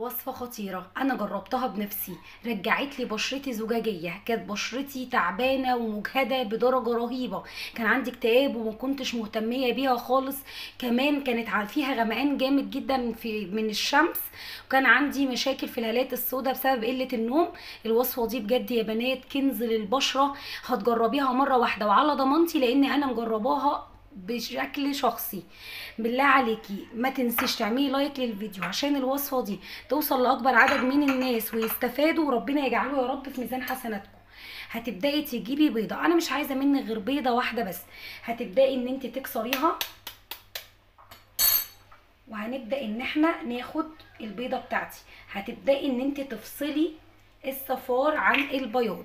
وصفة خطيرة أنا جربتها بنفسي رجعت لي بشرتي زجاجية كانت بشرتي تعبانة ومجهدة بدرجة رهيبة كان عندي اكتئاب وما كنتش مهتمية بيها خالص كمان كانت ع- فيها غمقان جامد جدا في من الشمس وكان عندي مشاكل في الهالات السوداء بسبب قلة النوم الوصفة دي بجد يا بنات كنز للبشرة هتجربيها مرة واحدة وعلى ضمانتي لأن أنا مجرباها بشكل شخصي بالله عليكي ما تنسيش تعملي لايك للفيديو عشان الوصفه دي توصل لاكبر عدد من الناس ويستفادوا وربنا يجعله يا رب في ميزان حسناتكم هتبداي تجيبي بيضه انا مش عايزه منك غير بيضه واحده بس هتبداي ان انت تكسريها وهنبدا ان احنا ناخد البيضه بتاعتي هتبداي ان انت تفصلي الصفار عن البياض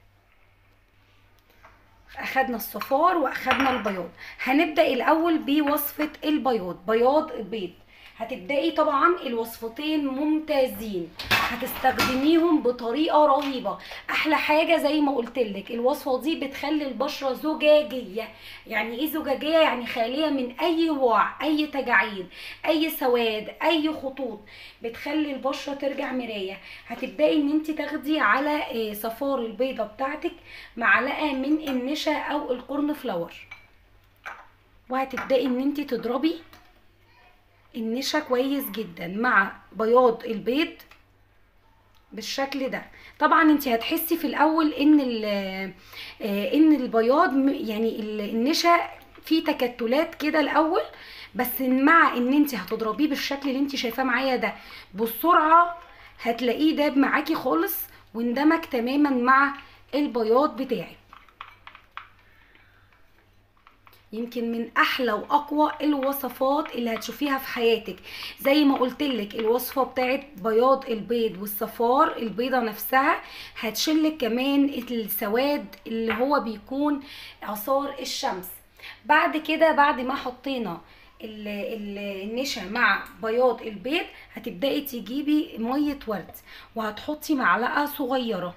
اخدنا الصفار واخدنا البياض هنبدا الاول بوصفه البياض بياض البيض هتبداي طبعا الوصفتين ممتازين هتستخدميهم بطريقه رهيبه احلى حاجه زي ما قلت لك الوصفه دي بتخلي البشره زجاجيه يعني ايه زجاجيه يعني خاليه من اي وعي اي تجاعيد اي سواد اي خطوط بتخلي البشره ترجع مرايه هتبداي ان انت تاخدي على آه، صفار البيضه بتاعتك معلقه من النشا او القرن فلاور وهتبداي ان انت تضربي النشا كويس جدا مع بياض البيض بالشكل ده طبعا انت هتحسي في الاول ان ال- آه، ان البياض م- يعني ال- النشا فيه تكتلات كده الاول بس مع ان انت هتضربيه بالشكل اللي انت شايفاه معايا ده بالسرعه هتلاقيه داب معاكي خالص واندمج تماما مع البياض بتاعك يمكن من احلى واقوى الوصفات اللي هتشوفيها في حياتك زي ما قلتلك الوصفه بتاعت بياض البيض والصفار البيضه نفسها هتشلك كمان السواد اللي هو بيكون اثار الشمس بعد كده بعد ما حطينا ال- ال- النشا مع بياض البيض هتبداي تجيبي ميه ورد وهتحطي معلقه صغيره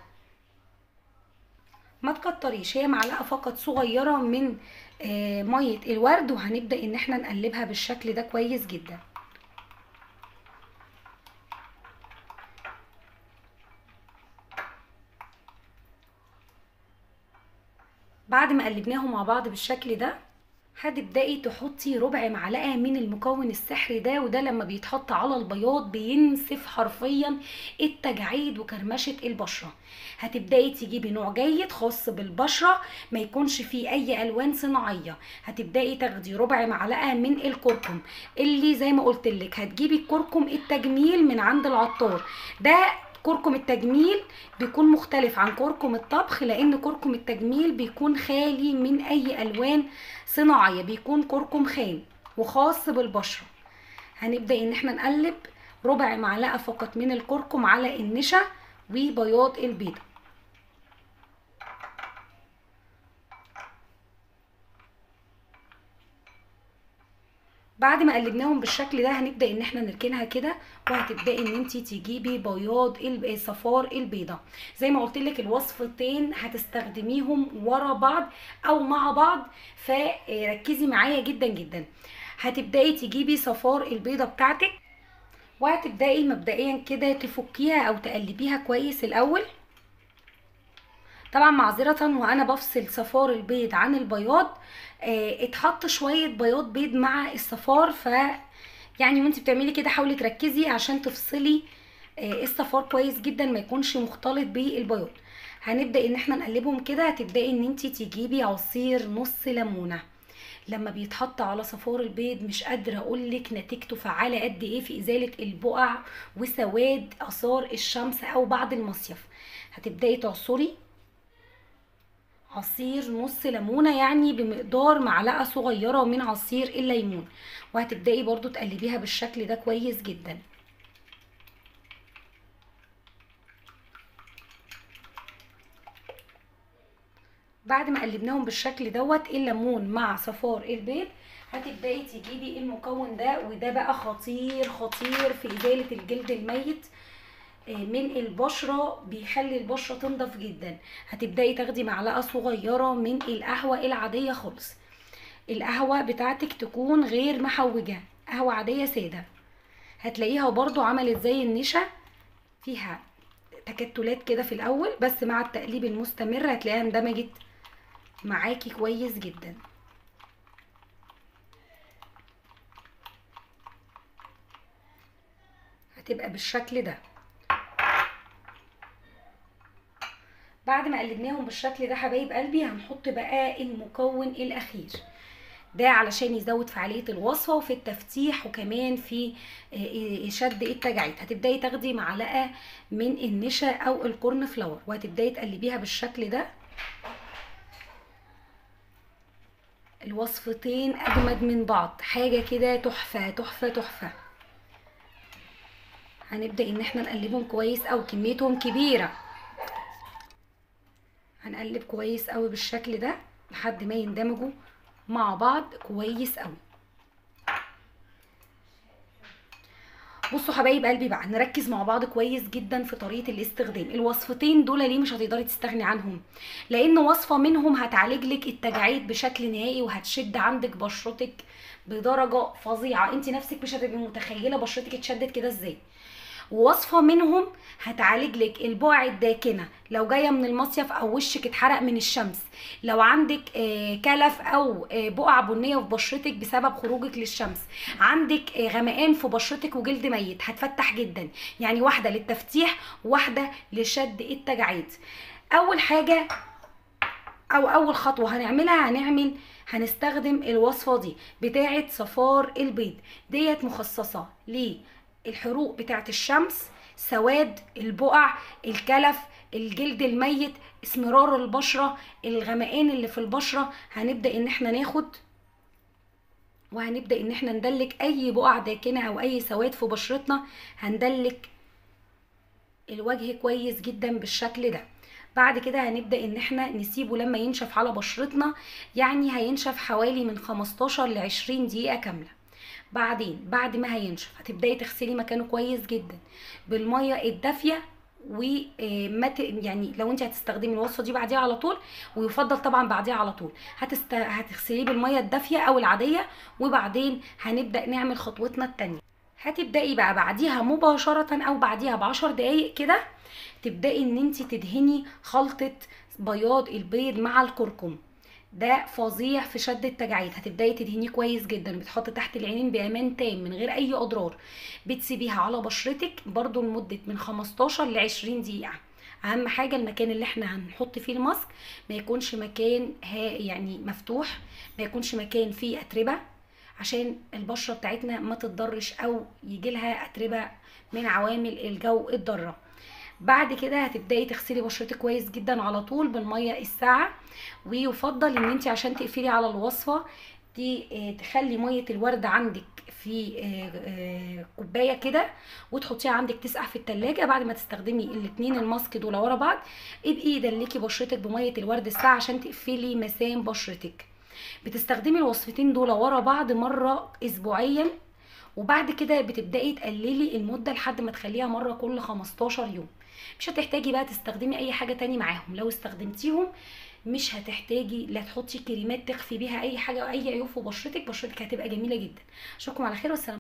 ما تكتريش هي معلقه فقط صغيره من آه، ميه الورد وهنبدا ان احنا نقلبها بالشكل ده كويس جدا بعد ما قلبناهم مع بعض بالشكل ده هتبداي تحطي ربع معلقه من المكون السحري ده وده لما بيتحط على البياض بينسف حرفيا التجاعيد وكرمشه البشره هتبداي تجيبي نوع جيد خاص بالبشره ما يكونش فيه اي الوان صناعيه هتبداي تاخدي ربع معلقه من الكركم اللي زي ما قلت لك هتجيبي الكركم التجميل من عند العطار ده كركم التجميل بيكون مختلف عن كركم الطبخ لان كركم التجميل بيكون خالي من اي الوان صناعيه بيكون كركم خام وخاص بالبشره هنبدا ان احنا نقلب ربع معلقه فقط من الكركم على النشا وبياض البيضه بعد ما قلبناهم بالشكل ده هنبدا ان احنا نركنها كده وهتبداي ان انت تجيبي بياض الب- صفار البيضه زي ما قلت لك الوصفتين هتستخدميهم ورا بعض او مع بعض فركزي معايا جدا جدا هتبداي تجيبي صفار البيضه بتاعتك وهتبداي مبدئيا كده تفكيها او تقلبيها كويس الاول طبعا معذرة وانا بفصل صفار البيض عن البياض آه، اتحط شوية بياض بيض مع الصفار ف يعني وانت بتعملي كده حاولي تركزي عشان تفصلي آه، الصفار كويس جدا ما يكونش مختلط بالبياض هنبدأ ان احنا نقلبهم كده هتبدأي ان انت تجيبي عصير نص ليمونة لما بيتحط على صفار البيض مش قادرة اقولك نتيجته فعالة قد ايه في ازالة البقع وسواد اثار الشمس او بعد المصيف هتبدأي تعصري عصير نص ليمونة يعني بمقدار معلقة صغيرة من عصير الليمون وهتبدأي برضو تقلبيها بالشكل ده كويس جدا بعد ما قلبناهم بالشكل دوت الليمون مع صفار البيض هتبداي تجيبي المكون ده وده بقى خطير خطير في ازاله الجلد الميت آه، من البشرة بيخلي البشرة تنضف جدا هتبدأي تاخدي معلقة صغيرة من القهوة العادية خالص القهوة بتاعتك تكون غير محوجة قهوة عادية سادة هتلاقيها برضو عملت زي النشا فيها تكتلات كده في الاول بس مع التقليب المستمر هتلاقيها اندمجت معاكي كويس جدا هتبقى بالشكل ده بعد ما قلبناهم بالشكل ده حبايب قلبي هنحط بقى المكون الاخير ده علشان يزود فعاليه الوصفه وفي التفتيح وكمان في شد التجاعيد هتبداي تاخدي معلقه من النشا او الكورن فلاور وهتبداي تقلبيها بالشكل ده الوصفتين اجمد من بعض حاجه كده تحفه تحفه تحفه هنبدا ان احنا نقلبهم كويس او كميتهم كبيره هنقلب كويس قوي بالشكل ده لحد ما يندمجوا مع بعض كويس قوي بصوا حبايب قلبي بقى نركز مع بعض كويس جدا في طريقه الاستخدام الوصفتين دول ليه مش هتقدري تستغني عنهم لان وصفه منهم هتعالج لك التجاعيد بشكل نهائي وهتشد عندك بشرتك بدرجه فظيعه انت نفسك مش هتبقي متخيله بشرتك اتشدت كده ازاي ووصفه منهم هتعالج لك البقع الداكنه لو جايه من المصيف او وشك اتحرق من الشمس لو عندك كلف او بقع بنيه في بشرتك بسبب خروجك للشمس عندك غمقان في بشرتك وجلد ميت هتفتح جدا يعني واحده للتفتيح وواحده لشد التجاعيد اول حاجه او اول خطوه هنعملها هنعمل هنستخدم الوصفه دي بتاعه صفار البيض ديت مخصصه ليه الحروق بتاعت الشمس سواد البقع الكلف الجلد الميت اسمرار البشرة الغمقان اللي في البشرة هنبدأ ان احنا ناخد وهنبدأ ان احنا ندلك اي بقع داكنة او اي سواد في بشرتنا هندلك الوجه كويس جدا بالشكل ده بعد كده هنبدأ ان احنا نسيبه لما ينشف على بشرتنا يعني هينشف حوالي من 15 ل 20 دقيقة كاملة بعدين بعد ما هينشف هتبداي تغسلي مكانه كويس جدا بالميه الدافيه وما يعني لو انت هتستخدمي الوصفه دي بعديها على طول ويفضل طبعا بعديها على طول هتست... هتغسليه بالميه الدافيه او العاديه وبعدين هنبدا نعمل خطوتنا التانية هتبداي بقى بعديها مباشره او بعديها بعشر دقايق كده تبداي ان انت تدهني خلطه بياض البيض مع الكركم ده فظيع في شد التجاعيد هتبداي تدهنيه كويس جدا بتحط تحت العينين بامان تام من غير اي اضرار بتسيبيها على بشرتك برضو لمده من 15 ل 20 دقيقه اهم حاجه المكان اللي احنا هنحط فيه الماسك ما يكونش مكان ها يعني مفتوح ما يكونش مكان فيه اتربه عشان البشره بتاعتنا ما تتضرش او يجي لها اتربه من عوامل الجو الضاره بعد كده هتبداي تغسلي بشرتك كويس جدا على طول بالميه الساقعه ويفضل ان انت عشان تقفلي على الوصفه دي تخلي ميه الورد عندك في كوبايه كده وتحطيها عندك تسقع في التلاجة بعد ما تستخدمي الاتنين الماسك دول ورا بعض ابقي دلكي بشرتك بميه الورد الساقعه عشان تقفلي مسام بشرتك بتستخدمي الوصفتين دول ورا بعض مره اسبوعيا وبعد كده بتبداي تقللي المده لحد ما تخليها مره كل 15 يوم مش هتحتاجي بقى تستخدمي اي حاجه تاني معاهم لو استخدمتيهم مش هتحتاجي لا تحطي كريمات تخفي بيها اي حاجه او اي عيوب في بشرتك بشرتك هتبقى جميله جدا اشوفكم على خير والسلام